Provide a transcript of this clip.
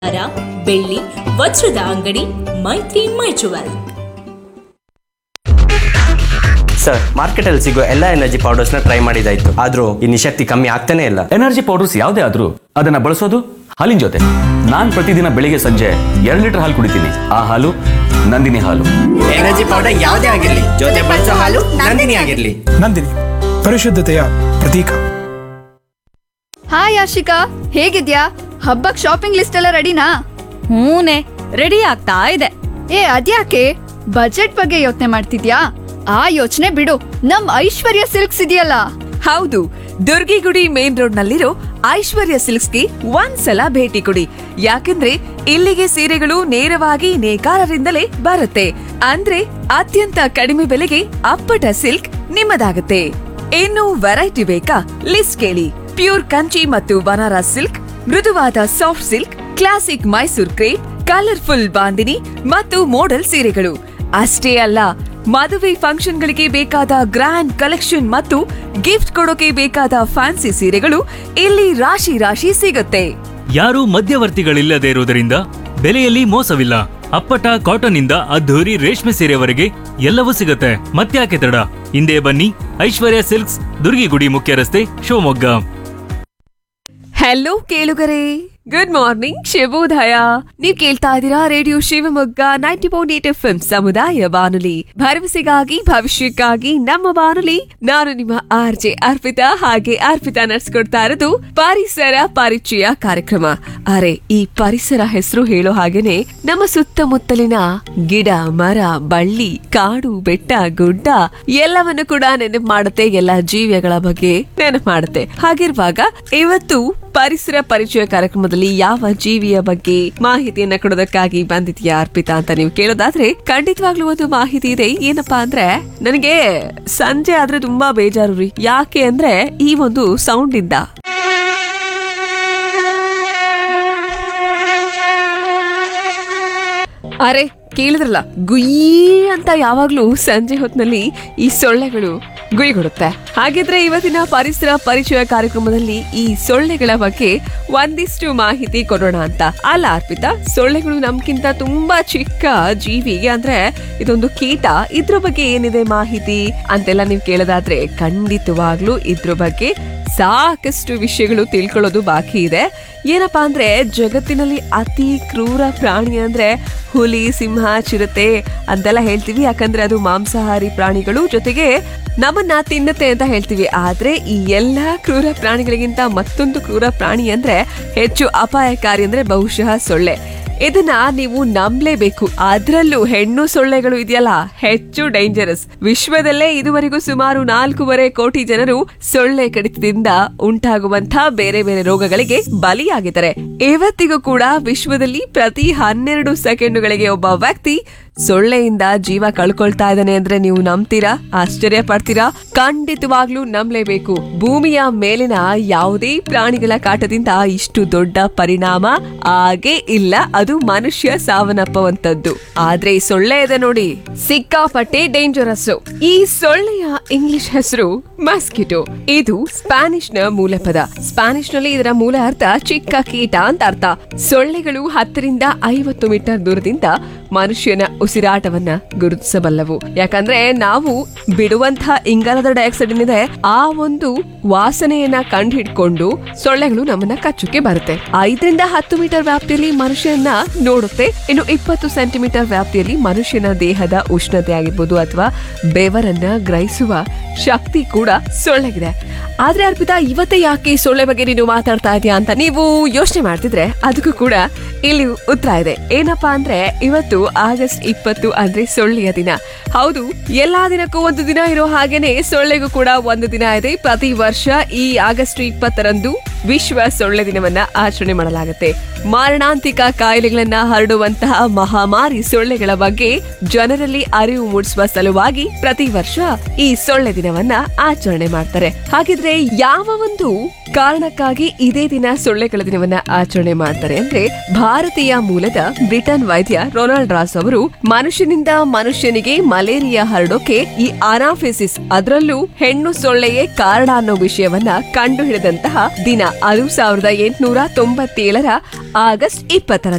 ಬಂಗಾರ ಬೆಳ್ಳಿ ವಜ್ರದ ಅಂಗಡಿ ಮೈತ್ರಿ ಮೈಚುವಲ್ ಸರ್ ಮಾರ್ಕೆಟಲ್ಲಿ ಸಿಗೋ ಎಲ್ಲ ಎನರ್ಜಿ ಪೌಡರ್ಸ್ನ ಟ್ರೈ ಮಾಡಿದಾಯ್ತು ಆದ್ರೂ ಈ ನಿಶಕ್ತಿ ಕಮ್ಮಿ ಆಗ್ತಾನೆ ಇಲ್ಲ ಎನರ್ಜಿ ಪೌಡರ್ಸ್ ಯಾವುದೇ ಆದ್ರೂ ಅದನ್ನ ಬಳಸೋದು ಹಾಲಿನ ಜೊತೆ ನಾನ್ ಪ್ರತಿದಿನ ಬೆಳಿಗ್ಗೆ ಸಂಜೆ ಎರಡು ಲೀಟರ್ ಹಾಲು ಕುಡಿತೀನಿ ಆ ಹಾಲು ನಂದಿನಿ ಹಾಲು ಎನರ್ಜಿ ಪೌಡರ್ ಯಾವುದೇ ಆಗಿರ್ಲಿ ಜೊತೆ ಬಳಸೋ ಹಾಲು ನಂದಿನಿ ಆಗಿರ್ಲಿ ನಂದಿನಿ ಪರಿಶುದ್ಧತೆಯ ಪ್ರತೀಕ ಹಾಯ್ ಆಶಿಕಾ ಹೇಗಿದ್ಯಾ ಹಬ್ಬಕ್ ಶಾಪಿಂಗ್ ಲಿಸ್ಟ್ ಎಲ್ಲ ರೆಡಿನಾ ಹೂನೆ ರೆಡಿ ಆಗ್ತಾ ಇದೆ ಏ ಅದ್ಯಾಕೆ ಬಜೆಟ್ ಬಗ್ಗೆ ಯೋಚನೆ ಮಾಡ್ತಿದ್ಯಾ ಆ ಯೋಚನೆ ಬಿಡು ನಮ್ ಐಶ್ವರ್ಯ ಸಿಲ್ಕ್ಸ್ ಇದೆಯಲ್ಲ ಹೌದು ದುರ್ಗಿಗುಡಿ ಮೇನ್ ರೋಡ್ ನಲ್ಲಿರೋ ಐಶ್ವರ್ಯ ಸಿಲ್ಕ್ಸ್ಗೆ ಒಂದ್ಸಲ ಭೇಟಿ ಕೊಡಿ ಯಾಕಂದ್ರೆ ಇಲ್ಲಿಗೆ ಸೀರೆಗಳು ನೇರವಾಗಿ ನೇಕಾರರಿಂದಲೇ ಬರುತ್ತೆ ಅಂದ್ರೆ ಅತ್ಯಂತ ಕಡಿಮೆ ಬೆಲೆಗೆ ಅಪ್ಪಟ ಸಿಲ್ಕ್ ನಿಮ್ಮದಾಗುತ್ತೆ ಇನ್ನು ವೆರೈಟಿ ಬೇಕಾ ಲಿಸ್ಟ್ ಕೇಳಿ ಪ್ಯೂರ್ ಕಂಚಿ ಮತ್ತು ಬನಾರಸ್ ಸಿಲ್ಕ್ ಮೃದುವಾದ soft silk classic Mysore crepe colourful bandhani ಮತ್ತು ಮೋಡಲ್ ಸೀರೆಗಳು ಅಷ್ಟೇ ಅಲ್ಲ ಮದುವೆ ಫಂಕ್ಷನ್ಗಳಿಗೆ ಬೇಕಾದ ಗ್ರ್ಯಾಂಡ್ ಕಲೆಕ್ಷನ್ ಮತ್ತು ಗಿಫ್ಟ್ ಕೊಡೋಕೆ ಬೇಕಾದ ಫ್ಯಾನ್ಸಿ ಸೀರೆಗಳು ಇಲ್ಲಿ ರಾಶಿ ರಾಶಿ ಸಿಗುತ್ತೆ ಯಾರೂ ಮಧ್ಯವರ್ತಿಗಳಿಲ್ಲದೆ ಇರುವುದರಿಂದ ಬೆಲೆಯಲ್ಲಿ ಮೋಸವಿಲ್ಲ ಅಪ್ಪಟ ಕಾಟನ್ ಇಂದ ಅದ್ಧೂರಿ ರೇಷ್ಮೆ ಸೀರೆವರೆಗೆ ಎಲ್ಲವೂ ಸಿಗುತ್ತೆ ಮತ್ತ್ಯಾಕೆ ತಡ ಹಿಂದೆ ಬನ್ನಿ ಐಶ್ವರ್ಯ ಸಿಲ್ಕ್ಸ್ ದುರ್ಗಿಗುಡಿ ಮುಖ್ಯ ರಸ್ತೆ ಶಿವಮೊಗ್ಗ ಹಲೋ ಕೇಳುಗರೆ ಗುಡ್ ಮಾರ್ನಿಂಗ್ ಶುಭೋದಯ ನೀವ್ ಕೇಳ್ತಾ ಇದ್ದೀರಾ radio Shivamogga ninety point eight F ಸಮುದಾಯ ಬಾನುಲಿ ಭರವಸೆಗಾಗಿ ಭವಿಷ್ಯಕ್ಕಾಗಿ ನಮ್ಮ ಬಾನುಲಿ ನಾನು ನಿಮ್ಮ ಆರ್ ಜೆ ಅರ್ಪಿತಾ ಹಾಗೆ ಅರ್ಪಿತಾ ನಡ್ಸ್ಕೊಡ್ತಾ ಇರೋದು ಪರಿಸರ ಪರಿಚಯ ಕಾರ್ಯಕ್ರಮ ಅರೆ ಈ ಪರಿಸರ ಹೆಸರು ಹೇಳೋ ಹಾಗೇನೆ ನಮ್ಮ ಸುತ್ತಮುತ್ತಲಿನ ಗಿಡ ಮರ ಬಳ್ಳಿ ಕಾಡು ಬೆಟ್ಟ ಗುಡ್ಡ ಎಲ್ಲವನ್ನು ಕೂಡ ನೆನಪು ಮಾಡುತ್ತೆ ಎಲ್ಲ ಜೀವಿಗಳ ಬಗ್ಗೆ ನೆನಪು ಮಾಡುತ್ತೆ ಹಾಗಿರುವಾಗ ಇವತ್ತು ಪರಿಸರ ಪರಿಚಯ ಕಾರ್ಯಕ್ರಮದಲ್ಲಿ ಯಾವ ಜೀವಿಯ ಬಗ್ಗೆ ಮಾಹಿತಿಯನ್ನ ಕೊಡೋದಕ್ಕಾಗಿ ಬಂದಿದ್ಯಾ ಅರ್ಪಿತಾ ಅಂತ ನೀವು ಕೇಳೋದಾದ್ರೆ ಖಂಡಿತವಾಗ್ಲೂ ಒಂದು ಮಾಹಿತಿ ಇದೆ ಏನಪ್ಪಾ ಅಂದ್ರೆ ನನಗೆ ಸಂಜೆ ಆದ್ರೆ ತುಂಬಾ ಬೇಜಾರು ರೀ ಯಾಕೆ ಅಂದ್ರೆ ಈ ಒಂದು ಸೌಂಡ್ ಇಂದ ಅರೆ ಕೇಳಿದ್ರಲ್ಲ ಗುಯ್ಯಿ ಅಂತ ಯಾವಾಗ್ಲೂ ಸಂಜೆ ಹೊತ್ತಿನಲ್ಲಿ ಈ ಸೊಳ್ಳೆಗಳು ಗುಯ್ ಕೊಡುತ್ತೆ ಹಾಗಿದ್ರೆ ಇವತ್ತಿನ ಪರಿಸರ ಪರಿಚಯ ಕಾರ್ಯಕ್ರಮದಲ್ಲಿ ಈ ಸೊಳ್ಳೆಗಳ ಬಗ್ಗೆ ಒಂದಿಷ್ಟು ಮಾಹಿತಿ ಕೊಡೋಣ ಅಂತ ಅಲ್ಲ ಅರ್ಪಿತಾ ಸೊಳ್ಳೆಗಳು ನಮ್ಗಿಂತ ತುಂಬಾ ಚಿಕ್ಕ ಜೀವಿ ಅಂದ್ರೆ ಇದೊಂದು ಕೀಟ ಇದ್ರ ಬಗ್ಗೆ ಏನಿದೆ ಮಾಹಿತಿ ಅಂತೆಲ್ಲ ನೀವು ಕೇಳೋದಾದ್ರೆ ಖಂಡಿತವಾಗ್ಲೂ ಇದ್ರ ಬಗ್ಗೆ ಸಾಕಷ್ಟು ವಿಷಯಗಳು ತಿಳ್ಕೊಳ್ಳೋದು ಬಾಕಿ ಇದೆ ಏನಪ್ಪಾ ಅಂದ್ರೆ ಜಗತ್ತಿನಲ್ಲಿ ಅತಿ ಕ್ರೂರ ಪ್ರಾಣಿ ಅಂದ್ರೆ ಹುಲಿ ಸಿಂಹ ಚಿರತೆ ಅಂತೆಲ್ಲ ಹೇಳ್ತೀವಿ ಯಾಕಂದ್ರೆ ಅದು ಮಾಂಸಾಹಾರಿ ಪ್ರಾಣಿಗಳು ಜೊತೆಗೆ ನಮ್ಮನ್ನ ತಿನ್ನುತ್ತೆ ಅಂತ ಹೇಳ್ತೀವಿ ಆದ್ರೆ ಈ ಎಲ್ಲಾ ಕ್ರೂರ ಪ್ರಾಣಿಗಳಿಗಿಂತ ಮತ್ತೊಂದು ಕ್ರೂರ ಪ್ರಾಣಿ ಅಂದ್ರೆ ಹೆಚ್ಚು ಅಪಾಯಕಾರಿ ಅಂದ್ರೆ ಬಹುಶಃ ಸೊಳ್ಳೆ ಇದನ್ನ ನೀವು ನಂಬಲೇಬೇಕು ಅದ್ರಲ್ಲೂ ಹೆಣ್ಣು ಸೊಳ್ಳೆಗಳು ಇದೆಯಲ್ಲ ಹೆಚ್ಚು ಡೇಂಜರಸ್ ವಿಶ್ವದಲ್ಲೇ ಇದುವರೆಗೂ ಸುಮಾರು ನಾಲ್ಕೂವರೆ ಕೋಟಿ ಜನರು ಸೊಳ್ಳೆ ಕಡಿತದಿಂದ ಉಂಟಾಗುವಂತಹ ಬೇರೆ ಬೇರೆ ರೋಗಗಳಿಗೆ ಬಲಿಯಾಗಿದ್ದಾರೆ ಇವತ್ತಿಗೂ ಕೂಡ ವಿಶ್ವದಲ್ಲಿ ಪ್ರತಿ ಹನ್ನೆರಡು ಸೆಕೆಂಡುಗಳಿಗೆ ಒಬ್ಬ ವ್ಯಕ್ತಿ ಸೊಳ್ಳೆಯಿಂದ ಜೀವ ಕಳ್ಕೊಳ್ತಾ ಇದ್ದಾನೆ ಅಂದ್ರೆ ನೀವು ನಂಬ್ತೀರಾ ಆಶ್ಚರ್ಯ ಪಡ್ತೀರಾ ಖಂಡಿತವಾಗ್ಲೂ ನಂಬಲೇಬೇಕು ಭೂಮಿಯ ಮೇಲಿನ ಯಾವುದೇ ಪ್ರಾಣಿಗಳ ಕಾಟದಿಂದ ಇಷ್ಟು ದೊಡ್ಡ ಪರಿಣಾಮ ಆಗೇ ಇಲ್ಲ ಅದು ಮನುಷ್ಯ ಸಾವನ್ನಪ್ಪುವಂತದ್ದು ಆದ್ರೆ ಈ ಸೊಳ್ಳೆ ಇದೆ ನೋಡಿ ಸಿಕ್ಕಾಪಟ್ಟೆ ಡೇಂಜರಸ್ ಈ ಸೊಳ್ಳೆಯ ಇಂಗ್ಲಿಷ್ ಹೆಸರು ಮಸ್ಕಿಟೋ ಇದು ಸ್ಪ್ಯಾನಿಷ್ ನ ಮೂಲ ಪದ ಸ್ಪ್ಯಾನಿಷ್ ನಲ್ಲಿ ಇದರ ಮೂಲ ಅರ್ಥ ಚಿಕ್ಕ ಕೀಟ ಅಂತ ಅರ್ಥ ಸೊಳ್ಳೆಗಳು ಹತ್ತರಿಂದ ಐವತ್ತು ಮೀಟರ್ ದೂರದಿಂದ ಮನುಷ್ಯನ ಉಸಿರಾಟವನ್ನ ಗುರುತಿಸಬಲ್ಲವು ಯಾಕಂದ್ರೆ ನಾವು ಬಿಡುವಂತಹ ಇಂಗಾಲದ ಡೈಆಕ್ಸೈಡ್ ಏನಿದೆ ಆ ಒಂದು ವಾಸನೆಯನ್ನ ಕಂಡು ಹಿಡ್ಕೊಂಡು ಸೊಳ್ಳೆಗಳು ನಮ್ಮನ್ನ ಕಚ್ಚುಕ್ಕೆ ಬರುತ್ತೆ ಐದರಿಂದ ಹತ್ತು ಮೀಟರ್ ವ್ಯಾಪ್ತಿಯಲ್ಲಿ ಮನುಷ್ಯನ ನೋಡುತ್ತೆ ಇನ್ನು ಇಪ್ಪತ್ತು ಸೆಂಟಿಮೀಟರ್ ವ್ಯಾಪ್ತಿಯಲ್ಲಿ ಮನುಷ್ಯನ ದೇಹದ ಉಷ್ಣತೆ ಆಗಿರ್ಬೋದು ಅಥವಾ ಬೆವರನ್ನ ಗ್ರಹಿಸುವ ಶಕ್ತಿ ಕೂಡ ಸೊಳ್ಳೆಗಿದೆ ಆದ್ರೆ ಅರ್ಪಿತಾ ಇವತ್ತೇ ಯಾಕೆ ಸೊಳ್ಳೆ ಬಗ್ಗೆ ನೀನು ಮಾತಾಡ್ತಾ ಇದೀಯಾ ಅಂತ ನೀವು ಯೋಚನೆ ಮಾಡ್ತಿದ್ರೆ ಅದಕ್ಕೂ ಕೂಡ ಇಲ್ಲಿ ಉತ್ತರ ಇದೆ ಏನಪ್ಪಾ ಅಂದ್ರೆ ಇವತ್ತು ಆಗಸ್ಟ್ ಇಪ್ಪತ್ತು ಅಂದ್ರೆ ಸೊಳ್ಳೆಯ ದಿನ ಹೌದು ಎಲ್ಲಾ ದಿನಕ್ಕೂ ಒಂದು ದಿನ ಇರೋ ಹಾಗೇನೆ ಸೊಳ್ಳೆಗೂ ಕೂಡ ಒಂದು ದಿನ ಇದೆ ಪ್ರತಿ ವರ್ಷ ಈ ಆಗಸ್ಟ್ ಇಪ್ಪತ್ತರಂದು ವಿಶ್ವ ಸೊಳ್ಳೆ ದಿನವನ್ನ ಆಚರಣೆ ಮಾಡಲಾಗುತ್ತೆ ಮಾರಣಾಂತಿಕ ಕಾಯಿಲೆಗಳನ್ನ ಹರಡುವಂತಹ ಮಹಾಮಾರಿ ಸೊಳ್ಳೆಗಳ ಬಗ್ಗೆ ಜನರಲ್ಲಿ ಅರಿವು ಮೂಡಿಸುವ ಸಲುವಾಗಿ ಪ್ರತಿ ವರ್ಷ ಈ ಸೊಳ್ಳೆ ದಿನವನ್ನ ಆಚರಣೆ ಮಾಡ್ತಾರೆ ಹಾಗಿದ್ರೆ ಯಾವ ಒಂದು ಕಾರಣಕ್ಕಾಗಿ ಇದೇ ದಿನ ಸೊಳ್ಳೆಗಳ ದಿನವನ್ನ ಆಚರಣೆ ಮಾಡ್ತಾರೆ ಅಂದ್ರೆ ಭಾರತೀಯ ಮೂಲದ ಬ್ರಿಟನ್ ವೈದ್ಯ ರೊನಾಲ್ಡ್ ರಾಸ್ ಅವರು ಮನುಷ್ಯನಿಂದ ಮನುಷ್ಯನಿಗೆ ಮಲೇರಿಯಾ ಹರಡೋಕೆ ಈ ಅನಾಫೆಸಿಸ್ ಅದರಲ್ಲೂ ಹೆಣ್ಣು ಸೊಳ್ಳೆಯೇ ಕಾರಣ ಅನ್ನೋ ವಿಷಯವನ್ನ ಕಂಡು ಹಿಡಿದಂತಹ ದಿನ ಅದು ಸಾವಿರದ ಎಂಟುನೂರ ತೊಂಬತ್ತೇಳರ ಆಗಸ್ಟ್ ಇಪ್ಪತ್ತರ